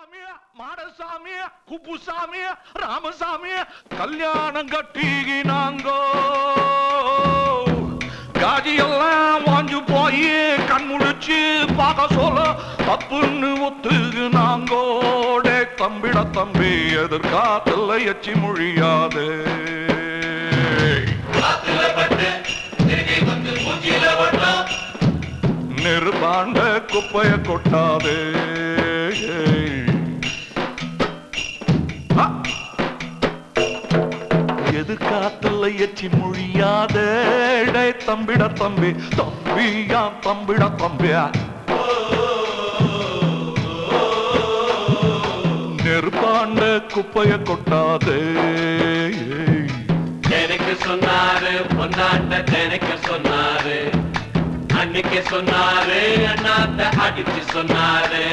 சாமி மாடசாமி குப்புசாமி ராமசாமி கல்யாணம் கட்டினாங்கோ காஜி எல்லாம் வாஞ்சு போய் கண் முழிச்சு பார்க்க சொல்ல தப்புன்னு ஒத்துக்குனாங்கோ டே தம்பிட தம்பி எதிர்காத்துல எச்சி மொழியாதே காத்துல பட்டு திருகை வந்து மூஞ்சில வட்டம் நெருபாண்ட குப்பைய கொட்டாதே ஆ! எது காத்துல எச்சி மொழியாத டே தம்பிட தம்பி தம்பியா தம்பிட தம்பியா நெருப்பாண்ட குப்பைய கொட்டாதே எனக்கு சொன்னாரு பொன்னாண்ட எனக்கு சொன்னாரு அன்னைக்கு சொன்னாரு அண்ணாத்த அடிச்சு சொன்னாரு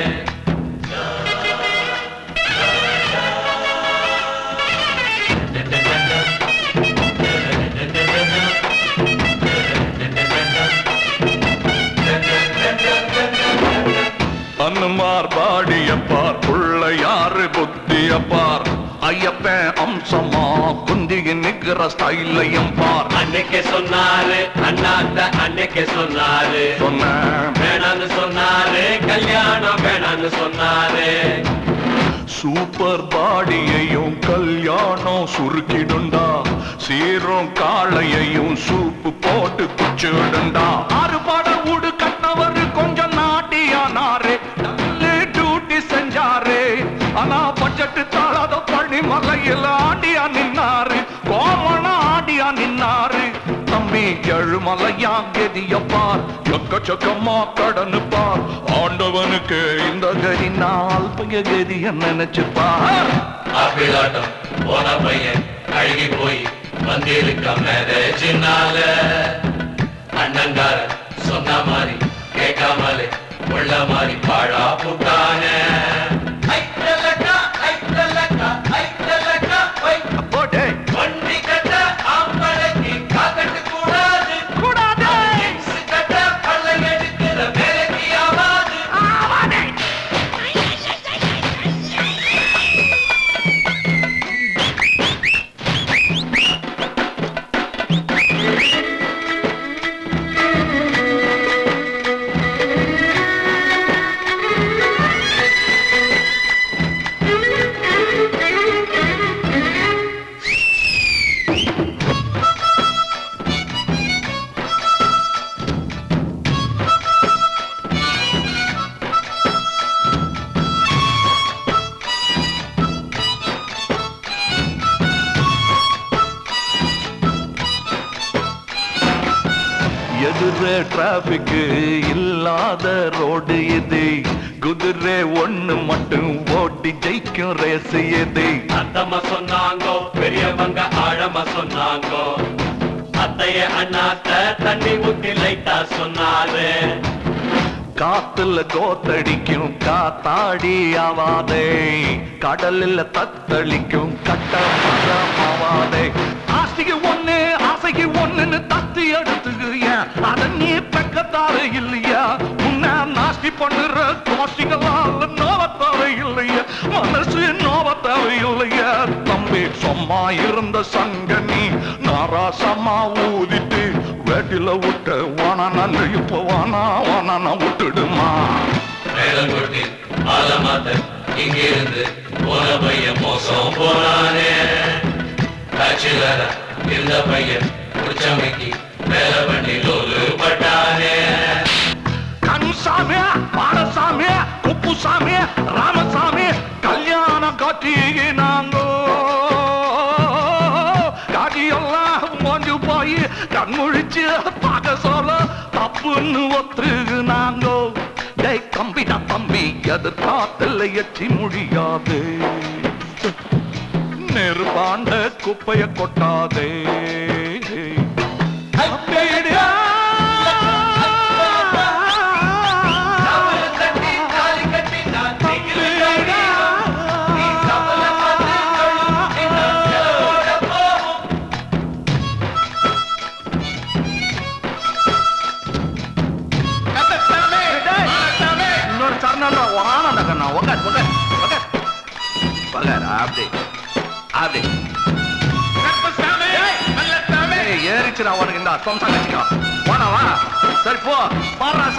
அன்னுமார் பாடிய பார் புள்ள யாரு புத்திய பார் ஐயப்பன் அம்சமா குந்திகி நிக்கிற ஸ்டைலையும் பார் அன்னைக்கு சொன்னாரு அண்ணாத்த அன்னைக்கு சொன்னாரு சொன்னேன் வேணான்னு சொன்னாரு கல்யாணம் வேணான்னு சொன்னாரு சூப்பர் பாடியையும் கல்யாணம் சுருக்கிடுண்டா சீரும் காளையையும் சூப்பு போட்டு குச்சிடுண்டா ஆறு பாட ஊடு கண்ணவர் கொஞ்சம் நாட்டியானாரு நல்ல டியூட்டி செஞ்சாரு ஆனா பட்ஜெட்டு தாளாத பழனி மலையில் ஆண்டியா நின்னாரு கோமண ஆண்டியா நின்னாரு தம்பி எழுமலையா கெதிய பார் எக்கச்சக்கமா கடனு பார் ஆண்டவனுக்கு இந்த கதி நாள் பைய கதிய நினைச்சு பார் ஆப்பிளாட்டம் போன பையன் அழுகி போய் வந்திருக்க மேரேஜினால அண்ணங்கார சொன்ன மாதிரி கேட்காமலே உள்ள மாதிரி பாழா புட்டானே போடே வண்டி கட்ட ஆம்பளைக்கு காக்கட்டு கூடாது கூடாது ஜீன்ஸ் கட்ட பள்ள எடுக்கிற வேலைக்கு ஆவாது எதிரே டிராபிக் இல்லாத ரோடு இது குதிரை ஒண்ணு மட்டும் ஓட்டி ஜெயிக்கும் ரேஸ் எது அத்தம்மா சொன்னாங்கோ பெரியவங்க ஆழமா சொன்னாங்கோ அத்தைய அண்ணாத்த தண்ணி ஊத்தி லைட்டா சொன்னாரு காத்துல கோத்தடிக்கும் காத்தாடி ஆவாதே கடலில் தத்தளிக்கும் கட்ட மரமாவாதே ஆசைக்கு ஒண்ணு ஆசைக்கு ஒண்ணுன்னு தத்தி எடுத்துக்கு ஏன் அத நீ பக்கத்தாரு இல்லையா முன்ன நாஸ்தி பண்ணுற கோஷ்டிகளால் நோவத்தாரு இல்லையா மனசு நோவத்தாரு இல்லையா தம்பி சும்மா இருந்த சங்க நீ நாராசமா ஊதிட்டு வேட்டில விட்ட வானா நன்று இப்போ வானா வானா விட்டுடுமா மேலங்கொட்டி ஆலமாத்த இங்கிருந்து போன பையன் மோசம் போனானே பேச்சுலரா இருந்த பையன் உச்சமைக்கு மேல பண்ணி லோலு பட்டானே கன்சாமி பாடசாமி குப்புசாமி ராமசாமி கல்யாணம் காட்டினாங்கோ காட்டியெல்லாம் மோஞ்சு போய் கண்முழிச்சு பார்க்க சொல்ல தப்புன்னு ஒத்துக்குனாங்கோ டேய் தம்பிடா தம்பி அது காத்துல எச்சி முடியாது நெருப்பாண்ட குப்பைய கொட்டாதே அப்படியா? சவல தட்டி தாலி கட்டி நான் திகில் கட்டி நீ சவல பார்த்து கழுவி நான் செலவோட போவோம் இன்னொரு சரணம் வானந்த கண்ணா உக்கார் உக்கார் உக்கார் உக்கார் அப்படி அப்படி கருப்பசாமி நல்லசாமி ஏய், ஏறிச்சுடா உனக்கு இந்த சொந்த கட்சிக்கா வாடா வா சரி போ பாடுறா